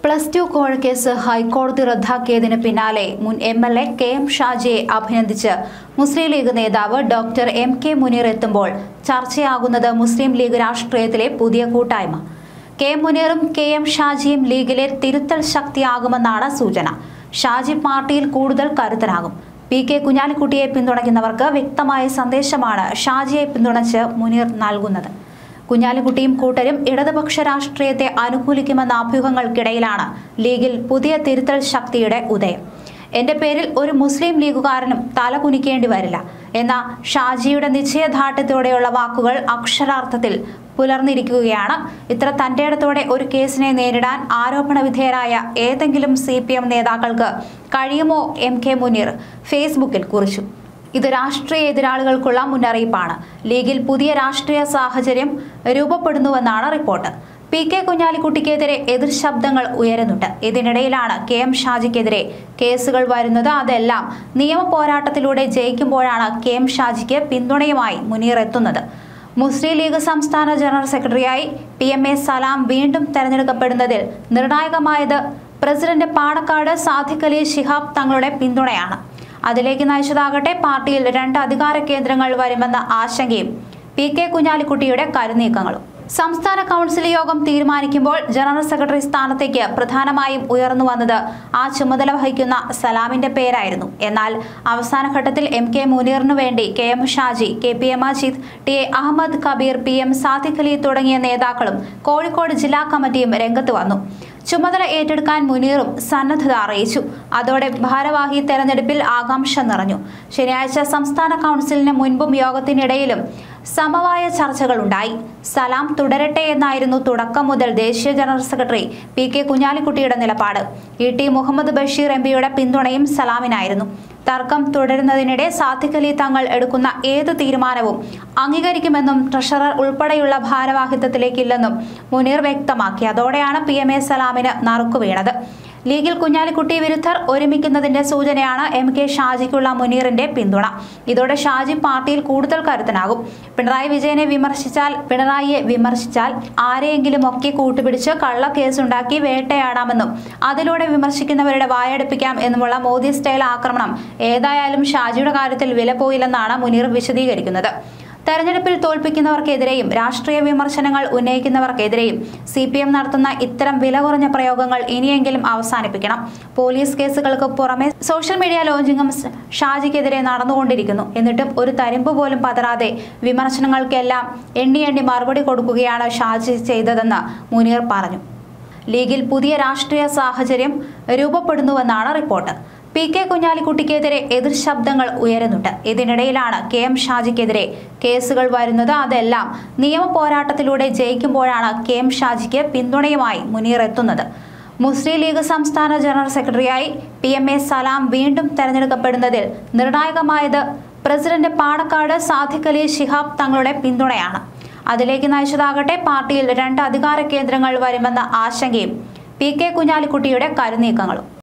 plus two കോഴക്കേസ് ഹൈക്കോടതി റദ്ദാക്കിയതിന് പിന്നാലെ മുൻ M L A K M ഷാജിയെ അഭിനന്ദിച്ച് മുസ്ലിം ലീഗ് നേതാവ് ഡോക്ടർ എം കെ മുനീർ എത്തുമ്പോൾ ചർച്ചയാകുന്നത് മുസ്ലിം ലീഗ് രാഷ്ട്രീയത്തിലെ പുതിയ കൂട്ടായ്മ കെ എം മുനീറും കെ എം ഷാജിയും ലീഗിലെ തിരുത്തൽ ശക്തിയാകുമെന്നാണ് സൂചന ഷാജി പാർട്ടിയിൽ കൂടുതൽ കരുത്തനാകും പി കെ കുഞ്ഞാലിക്കുട്ടിയെ പിന്തുണയ്ക്കുന്നവർക്ക് വ്യക്തമായ സന്ദേശമാണ് ഷാജിയെ പിന്തുണച്ച് മുനീർ നൽകുന്നത് കുഞ്ഞാലിക്കുട്ടിയും കൂട്ടരും ഇടതുപക്ഷ രാഷ്ട്രീയത്തെ അനുകൂലിക്കുമെന്ന അഭ്യൂഹങ്ങൾക്കിടയിലാണ് ലീഗിൽ പുതിയ തിരുത്തൽ ശക്തിയുടെ ഉദയം എന്റെ പേരിൽ ഒരു മുസ്ലിം ലീഗുകാരനും തല കുനിക്കേണ്ടി വരില്ല എന്ന ഷാജിയുടെ നിശ്ചയദാർഢ്യത്തോടെയുള്ള വാക്കുകൾ അക്ഷരാർത്ഥത്തിൽ പുലർന്നിരിക്കുകയാണ് ഇത്ര തന്റേടത്തോടെ ഒരു കേസിനെ നേരിടാൻ ആരോപണ വിധേയരായ ഏതെങ്കിലും സി പി എം നേതാക്കൾക്ക് കഴിയുമോ എം കെ മുനീർ ഫേസ്ബുക്കിൽ കുറിച്ചു ഇത് രാഷ്ട്രീയ എതിരാളികൾക്കുള്ള മുന്നറിയിപ്പാണ് ലീഗിൽ പുതിയ രാഷ്ട്രീയ സാഹചര്യം രൂപപ്പെടുന്നുവെന്നാണ് റിപ്പോർട്ട് പി കെ കുഞ്ഞാലിക്കുട്ടിക്കെതിരെ എതിർ ശബ്ദങ്ങൾ ഉയരുന്നുണ്ട് ഇതിനിടയിലാണ് കെ എം ഷാജിക്കെതിരെ കേസുകൾ വരുന്നത് അതെല്ലാം നിയമ പോരാട്ടത്തിലൂടെ ജയിക്കുമ്പോഴാണ് കെ എം ഷാജിക്ക് പിന്തുണയുമായി മുനീർ എത്തുന്നത് മുസ്ലിം ലീഗ് സംസ്ഥാന ജനറൽ സെക്രട്ടറിയായി പി എം എ സലാം വീണ്ടും തെരഞ്ഞെടുക്കപ്പെടുന്നതിൽ നിർണായകമായത് പ്രസിഡന്റ് പാണക്കാട് സാദിഖ് അലി ശിഹാബ് തങ്ങളുടെ പിന്തുണയാണ് അതിലേക്ക് നയിച്ചതാകട്ടെ പാർട്ടിയിൽ രണ്ട് അധികാര കേന്ദ്രങ്ങൾ വരുമെന്ന ആശങ്കയും പി കെ കുഞ്ഞാലിക്കുട്ടിയുടെ കരുനീക്കങ്ങളും സംസ്ഥാന കൗൺസിൽ യോഗം തീരുമാനിക്കുമ്പോൾ ജനറൽ സെക്രട്ടറി സ്ഥാനത്തേക്ക് പ്രധാനമായും ഉയർന്നു വന്നത് ആ ചുമതല വഹിക്കുന്ന സലാമിന്റെ പേരായിരുന്നു എന്നാൽ അവസാന ഘട്ടത്തിൽ എം കെ മുനീറിനു വേണ്ടി K M Shaji K P A Majeed T A Ahammed Kabir P M Sadiq Ali തുടങ്ങിയ നേതാക്കളും കോഴിക്കോട് ജില്ലാ കമ്മിറ്റിയും രംഗത്ത് വന്നു ചുമതല ഏറ്റെടുക്കാൻ മുനീറും സന്നദ്ധത അറിയിച്ചു അതോടെ ഭാരവാഹി തെരഞ്ഞെടുപ്പിൽ ആകാംക്ഷ നിറഞ്ഞു ശനിയാഴ്ച സംസ്ഥാന കൗൺസിലിന് മുൻപും യോഗത്തിനിടയിലും സമവായ ചർച്ചകളുണ്ടായി സലാം തുടരട്ടെ എന്നായിരുന്നു തുടക്കം മുതൽ ദേശീയ ജനറൽ സെക്രട്ടറി പി കെ കുഞ്ഞാലിക്കുട്ടിയുടെ നിലപാട് E T Muhammad Basheer M പിയുടെ പിന്തുണയും സലാമിനായിരുന്നു തർക്കം തുടരുന്നതിനിടെ സാദിഖ് അലി തങ്ങൾ എടുക്കുന്ന ഏത് തീരുമാനവും അംഗീകരിക്കുമെന്നും ട്രഷറർ ഉൾപ്പെടെയുള്ള ഭാരവാഹിത്വത്തിലേക്കില്ലെന്നും മുനീർ വ്യക്തമാക്കി അതോടെയാണ് പി എം എ സലാമിന് നറുക്കു വീണത് ലീഗിൽ കുഞ്ഞാലിക്കുട്ടി വിരുദ്ധർ ഒരുമിക്കുന്നതിന്റെ സൂചനയാണ് എം കെ ഷാജിക്കുള്ള മുനീറിന്റെ പിന്തുണ ഇതോടെ ഷാജി പാർട്ടിയിൽ കൂടുതൽ കരുത്തനാകും പിണറായി വിജയനെ വിമർശിച്ചാൽ പിണറായിയെ വിമർശിച്ചാൽ ആരെയെങ്കിലും ഒക്കെ കൂട്ടുപിടിച്ച് കള്ള കേസുണ്ടാക്കി വേട്ടയാടാമെന്നും അതിലൂടെ വിമർശിക്കുന്നവരുടെ വായടുപ്പിക്കാം എന്നുമുള്ള മോദി സ്റ്റൈൽ ആക്രമണം ഏതായാലും ഷാജിയുടെ കാര്യത്തിൽ വില പോയില്ലെന്നാണ് മുനീർ വിശദീകരിക്കുന്നത് തെരഞ്ഞെടുപ്പിൽ തോൽപ്പിക്കുന്നവർക്കെതിരെയും രാഷ്ട്രീയ വിമർശനങ്ങൾ ഉന്നയിക്കുന്നവർക്കെതിരെയും സി പി എം നടത്തുന്ന ഇത്തരം വില കുറഞ്ഞ പ്രയോഗങ്ങൾ ഇനിയെങ്കിലും അവസാനിപ്പിക്കണം പോലീസ് കേസുകൾക്ക് പുറമെ സോഷ്യൽ മീഡിയ ലോഞ്ചിങ്ങും ഷാജിക്കെതിരെ നടന്നുകൊണ്ടിരിക്കുന്നു എന്നിട്ടും ഒരു തരിമ്പ് പോലും പതറാതെ വിമർശനങ്ങൾക്കെല്ലാം എണ്ണി എണ്ണി മറുപടി കൊടുക്കുകയാണ് ഷാജി ചെയ്തതെന്ന് മുനീർ പറഞ്ഞു ലീഗിൽ പുതിയ രാഷ്ട്രീയ സാഹചര്യം രൂപപ്പെടുന്നുവെന്നാണ് റിപ്പോർട്ട് പി കെ കുഞ്ഞാലിക്കുട്ടിക്കെതിരെ എതിർ ശബ്ദങ്ങൾ ഉയരുന്നുണ്ട് ഇതിനിടയിലാണ് കെ എം ഷാജിക്കെതിരെ കേസുകൾ വരുന്നത് അതെല്ലാം നിയമ പോരാട്ടത്തിലൂടെ ജയിക്കുമ്പോഴാണ് കെ എം ഷാജിക്ക് പിന്തുണയുമായി മുനീർ എത്തുന്നത് മുസ്ലിം ലീഗ് സംസ്ഥാന ജനറൽ സെക്രട്ടറിയായി പി എം എ സലാം വീണ്ടും തെരഞ്ഞെടുക്കപ്പെടുന്നതിൽ നിർണായകമായത് പ്രസിഡന്റ് പാണക്കാട് സാദിഖ് അലി ശിഹാബ് തങ്ങളുടെ പിന്തുണയാണ് അതിലേക്ക് നയിച്ചതാകട്ടെ പാർട്ടിയിൽ രണ്ട് അധികാര കേന്ദ്രങ്ങൾ വരുമെന്ന ആശങ്കയും പി കെ കുഞ്ഞാലിക്കുട്ടിയുടെ കരുനീക്കങ്ങളും